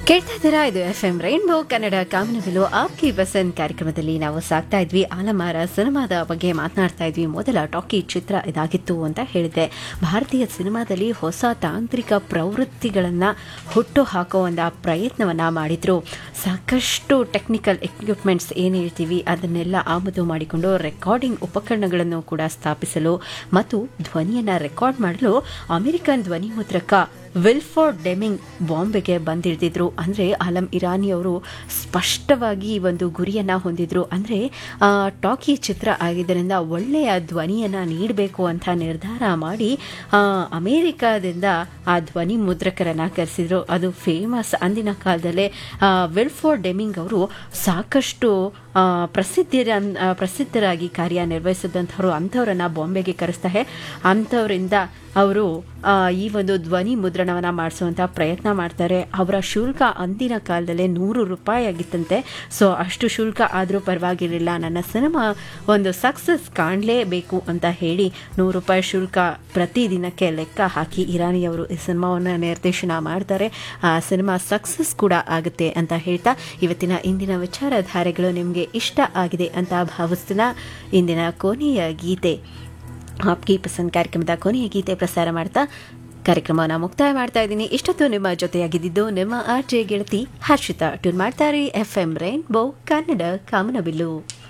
ಕೇಳ್ತಾ ಇದ್ದೀರಾ ಇದು ಎಫ್ ಎಂ ರೈನ್ಬೋ ಕನ್ನಡ ಕಾಮನಬಿಲು ಆಪ್ಕಿ ಬಸನ್ ಕಾರ್ಯಕ್ರಮದಲ್ಲಿ ನಾವು ಸಾಕ್ತಾ ಇದ್ವಿ ಆಲಮಾರ ಸಿನಿಮಾದ ಬಗ್ಗೆ ಮಾತನಾಡ್ತಾ ಇದ್ವಿ ಮೊದಲ ಟಾಕಿ ಚಿತ್ರ ಇದಾಗಿತ್ತು ಅಂತ ಹೇಳಿದೆ ಭಾರತೀಯ ಸಿನಿಮಾದಲ್ಲಿ ಹೊಸ ತಾಂತ್ರಿಕ ಪ್ರವೃತ್ತಿಗಳನ್ನು ಹುಟ್ಟು ಹಾಕೋ ಒಂದು ಪ್ರಯತ್ನವನ್ನ ಮಾಡಿದ್ರು ಸಾಕಷ್ಟು ಟೆಕ್ನಿಕಲ್ ಎಕ್ವಿಪ್ಮೆಂಟ್ಸ್ ಏನು ಹೇಳ್ತೀವಿ ಅದನ್ನೆಲ್ಲ ಆಮದು ಮಾಡಿಕೊಂಡು ರೆಕಾರ್ಡಿಂಗ್ ಉಪಕರಣಗಳನ್ನು ಕೂಡ ಸ್ಥಾಪಿಸಲು ಮತ್ತು ಧ್ವನಿಯನ್ನು ರೆಕಾರ್ಡ್ ಮಾಡಲು ಅಮೆರಿಕನ್ ಧ್ವನಿ ಮುದ್ರಕ ವಿಲ್ಫೋರ್ಡ್ ಡೆಮಿಂಗ್ ಬಾಂಬೆಗೆ ಬಂದಿಳಿದಿದ್ರು ಅಂದರೆ ಆಲಂ ಇರಾನಿ ಅವರು ಸ್ಪಷ್ಟವಾಗಿ ಈ ಒಂದು ಗುರಿಯನ್ನು ಹೊಂದಿದ್ರು ಅಂದರೆ ಟಾಕಿ ಚಿತ್ರ ಆಗಿದ್ದರಿಂದ ಒಳ್ಳೆಯ ಧ್ವನಿಯನ್ನು ನೀಡಬೇಕು ಅಂತ ನಿರ್ಧಾರ ಮಾಡಿ ಆ, ಅಮೇರಿಕಾದಿಂದ ಆ ಧ್ವನಿ ಮುದ್ರಕರನ್ನು ಕರೆಸಿದ್ರು ಅದು ಫೇಮಸ್ ಅಂದಿನ ಕಾಲದಲ್ಲೇ ಆ, ವಿಲ್ಫೋರ್ಡ್ ಡೆಮಿಂಗ್ ಅವರು ಸಾಕಷ್ಟು ಆ, ಪ್ರಸಿದ್ಧಿರ ಆ, ಪ್ರಸಿದ್ಧರಾಗಿ ಕಾರ್ಯನಿರ್ವಹಿಸಿದಂಥವ್ರು ಅಂಥವ್ರನ್ನ ಬಾಂಬೆಗೆ ಕರೆಸ್ತಾರೆ ಅಂಥವರಿಂದ ಅವರು ಆ, ಈ ಒಂದು ಧ್ವನಿ ಮುದ್ರಣವನ್ನು ಮಾಡಿಸುವಂಥ ಪ್ರಯತ್ನ ಮಾಡ್ತಾರೆ ಅವರ ಶುಲ್ಕ ಅಂದಿನ ಕಾಲದಲ್ಲೇ ನೂರು ರೂಪಾಯಿ ಆಗಿತ್ತಂತೆ ಸೊ ಅಷ್ಟು ಶುಲ್ಕ ಆದರೂ ಪರವಾಗಿರಲಿಲ್ಲ ನನ್ನ ಸಿನಿಮಾ ಒಂದು ಸಕ್ಸಸ್ ಕಾಣಲೇಬೇಕು ಅಂತ ಹೇಳಿ ನೂರು ರೂಪಾಯಿ ಶುಲ್ಕ ಪ್ರತಿದಿನಕ್ಕೆ ಲೆಕ್ಕ ಹಾಕಿ ಇರಾನಿಯವರು ಈ ಸಿನಿಮಾವನ್ನು ನಿರ್ದೇಶನ ಮಾಡ್ತಾರೆ ಆ ಸಿನಿಮಾ ಸಕ್ಸಸ್ ಕೂಡ ಆಗುತ್ತೆ ಅಂತ ಹೇಳ್ತಾ ಇವತ್ತಿನ ಇಂದಿನ ವಿಚಾರಧಾರೆಗಳು ನಿಮಗೆ ಇಷ್ಟ ಆಗಿದೆ ಅಂತ ಭಾವಿಸ್ತೀನ ಇಂದಿನ ಕೊನೆಯ ಗೀತೆ ಆಪ್ಕಿ ಪಸಂದ್ ಕಾರ್ಯಕ್ರಮದ ಕೊನೆಯ ಗೀತೆ ಪ್ರಸಾರ ಮಾಡ್ತಾ ಕಾರ್ಯಕ್ರಮವನ್ನು ಮುಕ್ತಾಯ ಮಾಡ್ತಾ ಇದ್ದೀನಿ ಇಷ್ಟೊತ್ತು ನಿಮ್ಮ ಜೊತೆಯಾಗಿದ್ದು ನಿಮ್ಮ ಆರ್ ಜೆ ಗೆಳತಿ ಹರ್ಷಿತಾ ಟ್ಯೂನ್ ಮಾಡ್ತಾರೆ ಎಫ್ ಎಂ ರೈನ್ಬೋ ಕನ್ನಡ ಕಾಮನಬಿಲ್ಲು